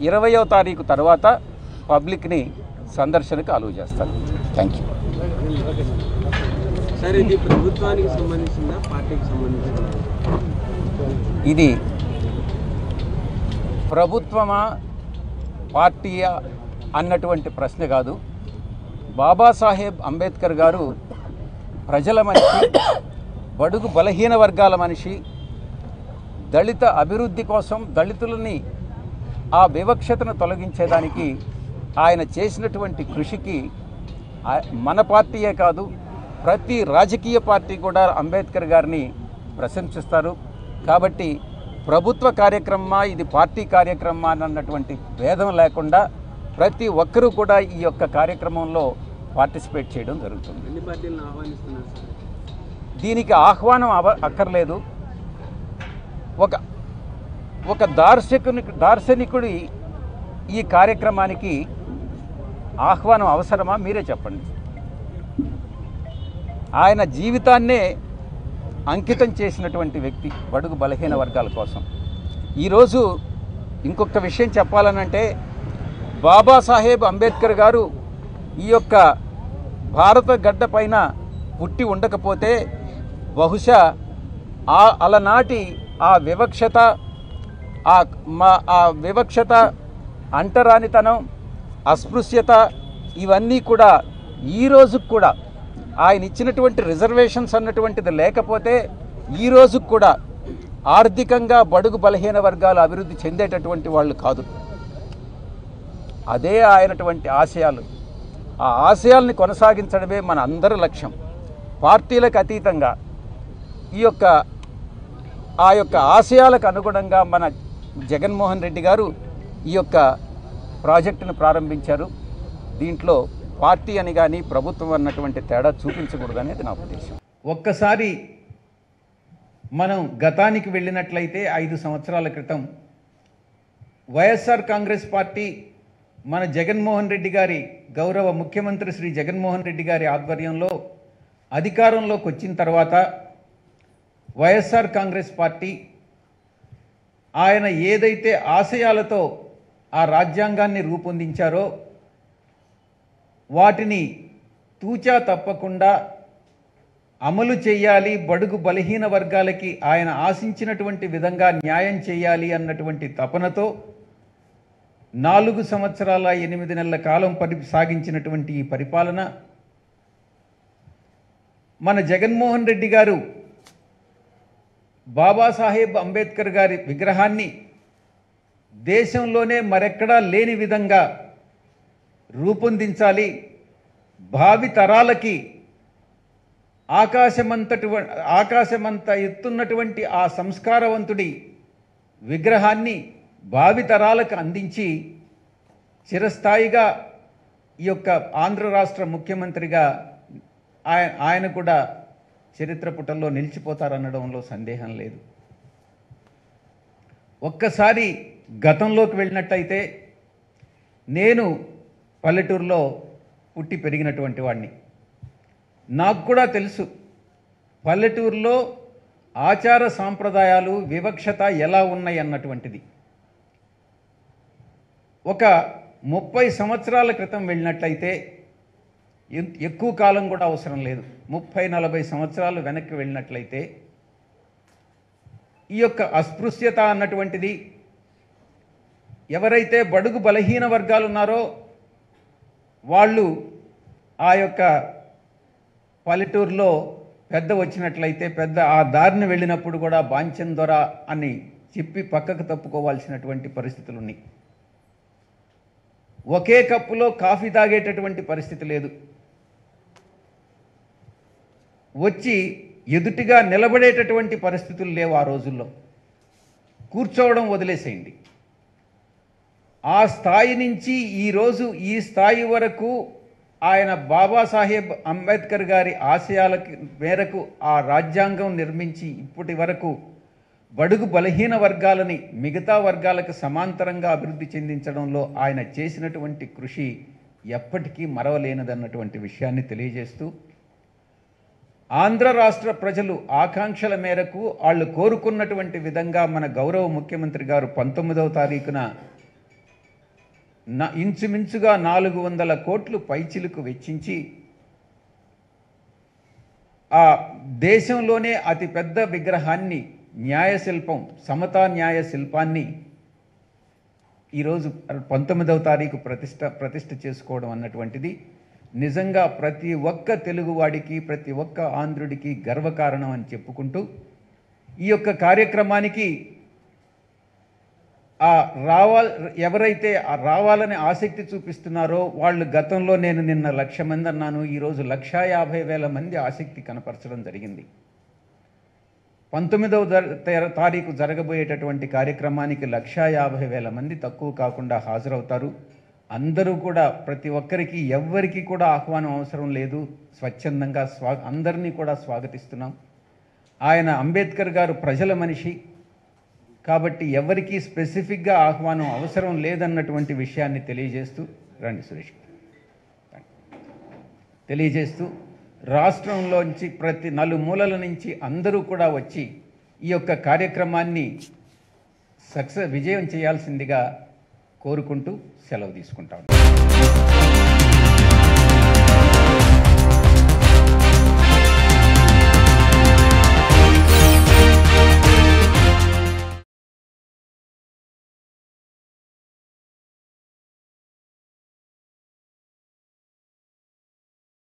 ఇరవయో తారీఖు తర్వాత పబ్లిక్ని సందర్శనకు అలువ చేస్తారు థ్యాంక్ యూ సార్ ఇది ప్రభుత్వానికి సంబంధించిందా పార్టీకి సంబంధించిందా ఇది ప్రభుత్వమా పార్టీయా అన్నటువంటి ప్రశ్న కాదు బాబాసాహెబ్ అంబేద్కర్ గారు ప్రజల మనిషి బడుగు బలహీన వర్గాల మనిషి దళిత అభివృద్ధి కోసం దళితులని ఆ వివక్షతను తొలగించేదానికి ఆయన చేసినటువంటి కృషికి ఆ- మన పార్టీయే కాదు ప్రతి రాజకీయ పార్టీ కూడా అంబేద్కర్ గారిని ప్రశంసిస్తారు కాబట్టి ప్రభుత్వ కార్యక్రమమా ఇది పార్టీ కార్యక్రమమా అన్నటువంటి భేదం లేకుండా ప్రతి ఒక్కరూ కూడా ఈ యొక్క కార్యక్రమంలో పార్టిసిపేట్ చేయడం జరుగుతుంది అన్ని పార్టీలను ఆహ్వానిస్తున్నారు సార్ దీనికి ఆహ్వానం అవ అక్కర్లేదు ఒక ఒక దార్శకుని దార్శనికుడి ఈ కార్యక్రమానికి ఆహ్వానం అవసరమా మీరే చెప్పండి ఆయన జీవితాన్నే అంకితం చేసినటువంటి వ్యక్తి బడుగు బలహీన వర్గాల కోసం ఈరోజు ఇంకొక విషయం చెప్పాలనంటే బాబాసాహెబ్ అంబేద్కర్ గారు ఈ యొక్క భారత గడ్డ పైన పుట్టి ఉండకపోతే బహుశా ఆ అలనాటి ఆ వివక్షత ఆ మా ఆ వివక్షత అంటరానితనం అస్పృశ్యత ఇవన్నీ కూడా ఈ రోజుకు కూడా ఆయన ఇచ్చినటువంటి రిజర్వేషన్స్ అన్నటువంటిది లేకపోతే ఈ రోజుకు కూడా ఆర్థికంగా బడుగు బలహీన వర్గాలు అభివృద్ధి చెందేటటువంటి వాళ్ళు కాదు అదే ఆయనటువంటి ఆశయాలు ఆ ఆశయాల్ని కొనసాగించడమే మన అందరి లక్ష్యం పార్టీలకు అతీతంగా ఈ యొక్క ఆ యొక్క ఆశయాలకు అనుగుణంగా మన జగన్మోహన్ రెడ్డి గారు ఈ యొక్క ప్రాజెక్టును ప్రారంభించారు దీంట్లో పార్టీ అని కానీ ప్రభుత్వం అన్నటువంటి తేడా చూపించకూడదు అనేది నా ఉద్దేశం ఒక్కసారి మనం గతానికి వెళ్ళినట్లయితే ఐదు సంవత్సరాల క్రితం వైఎస్ఆర్ కాంగ్రెస్ పార్టీ మన జగన్మోహన్ రెడ్డి గారి గౌరవ ముఖ్యమంత్రి శ్రీ జగన్మోహన్ రెడ్డి గారి ఆధ్వర్యంలో అధికారంలోకి వచ్చిన తర్వాత వైఎస్ఆర్ కాంగ్రెస్ పార్టీ ఆయన ఏదైతే ఆశయాలతో ఆ రాజ్యాంగాన్ని రూపొందించారో వాటిని తూచా తప్పకుండా అమలు చేయాలి బడుగు బలహీన వర్గాలకి ఆయన ఆశించినటువంటి విధంగా న్యాయం చేయాలి అన్నటువంటి తపనతో నాలుగు సంవత్సరాల ఎనిమిది నెలల కాలం పరి సాగించినటువంటి ఈ పరిపాలన మన జగన్మోహన్ రెడ్డి గారు బాబాసాహెబ్ అంబేద్కర్ గారి విగ్రహాన్ని దేశంలోనే మరెక్కడా లేని విధంగా రూపొందించాలి భావి తరాలకి ఆకాశమంతటి ఆకాశమంత ఎత్తున్నటువంటి ఆ సంస్కారవంతుడి విగ్రహాన్ని భావితరాలకు అందించి చిరస్థాయిగా ఈ యొక్క ఆంధ్ర రాష్ట్ర ముఖ్యమంత్రిగా ఆయన ఆయన కూడా చరిత్ర పుటల్లో నిలిచిపోతారనడంలో సందేహం లేదు ఒక్కసారి గతంలోకి వెళ్ళినట్టయితే నేను పల్లెటూరులో పుట్టి పెరిగినటువంటి వాడిని నాకు కూడా తెలుసు పల్లెటూరులో ఆచార సాంప్రదాయాలు వివక్షత ఎలా ఉన్నాయి అన్నటువంటిది ఒక ముప్పై సంవత్సరాల క్రితం వెళ్ళినట్లయితే ఎన్- ఎక్కువ కాలం కూడా అవసరం లేదు ముప్పై నలభై సంవత్సరాలు వెనక్కి వెళ్ళినట్లయితే ఈ యొక్క అస్పృశ్యత అన్నటువంటిది ఎవరైతే బడుగు బలహీన వర్గాలు ఉన్నారో వాళ్ళు ఆ యొక్క పల్లెటూరులో పెద్ద వచ్చినట్లయితే పెద్ద ఆ దారిని వెళ్ళినప్పుడు కూడా బాంచం దొర అని చెప్పి పక్కకు తప్పుకోవాల్సినటువంటి పరిస్థితులు ఉన్నాయి ఒకే కప్పులో కాఫీ తాగేటటువంటి పరిస్థితి లేదు వచ్చి ఎదుటిగా నిలబడేటటువంటి పరిస్థితులు లేవు ఆ రోజుల్లో కూర్చోవడం వదిలేసేయండి ఆ స్థాయి నుంచి ఈరోజు ఈ స్థాయి వరకు ఆయన బాబాసాహెబ్ అంబేద్కర్ గారి ఆశయాలకి మేరకు ఆ రాజ్యాంగం నిర్మించి ఇప్పటి వరకు బడుగు బలహీన వర్గాలని మిగతా వర్గాలకు సమాంతరంగా అభివృద్ధి చెందించడంలో ఆయన చేసినటువంటి కృషి ఎప్పటికీ మరవలేనిదన్నటువంటి విషయాన్ని తెలియజేస్తూ ఆంధ్ర రాష్ట్ర ప్రజలు ఆకాంక్షల మేరకు వాళ్ళు కోరుకున్నటువంటి విధంగా మన గౌరవ ముఖ్యమంత్రి గారు పంతొమ్మిదవ తారీఖున నా ఇంచుమించుగా నాలుగు వందల కోట్లు పైచిలుకు వెచ్చించి ఆ దేశంలోనే అతిపెద్ద విగ్రహాన్ని న్యాయశిల్పం సమతా న్యాయ శిల్పాన్ని ఈరోజు పంతొమ్మిదవ తారీఖు ప్రతిష్ట ప్రతిష్ట చేసుకోవడం అన్నటువంటిది నిజంగా ప్రతి ఒక్క తెలుగువాడికి ప్రతి ఒక్క ఆంధ్రుడికి గర్వకారణం అని చెప్పుకుంటూ ఈ యొక్క కార్యక్రమానికి ఆ రావాల్ ఎవరైతే ఆ రావాలని ఆసక్తి చూపిస్తున్నారో వాళ్ళు గతంలో నేను నిన్న లక్ష మంది అన్నాను ఈరోజు లక్షా యాభై వేల మంది ఆసక్తి కనపరచడం జరిగింది పంతొమ్మిదవ జర- తే- తారీఖు జరగబోయేటటువంటి కార్యక్రమానికి లక్షా యాభై వేల మంది తక్కువ కాకుండా హాజరవుతారు అందరూ కూడా ప్రతి ఒక్కరికి ఎవ్వరికి కూడా ఆహ్వానం అవసరం లేదు స్వచ్ఛందంగా స్వా అందరినీ కూడా స్వాగతిస్తున్నాం ఆయన అంబేద్కర్ గారు ప్రజల మనిషి కాబట్టి ఎవరికీ స్పెసిఫిక్గా ఆహ్వానం అవసరం లేదన్నటువంటి విషయాన్ని తెలియజేస్తూ రండి సురేష్ తెలియజేస్తూ రాష్ట్రంలోంచి ప్రతి నలుమూలల నుంచి అందరూ కూడా వచ్చి ఈ యొక్క కార్యక్రమాన్ని సక్సెస్ విజయం చేయాల్సిందిగా కోరుకుంటూ సెలవు తీసుకుంటాం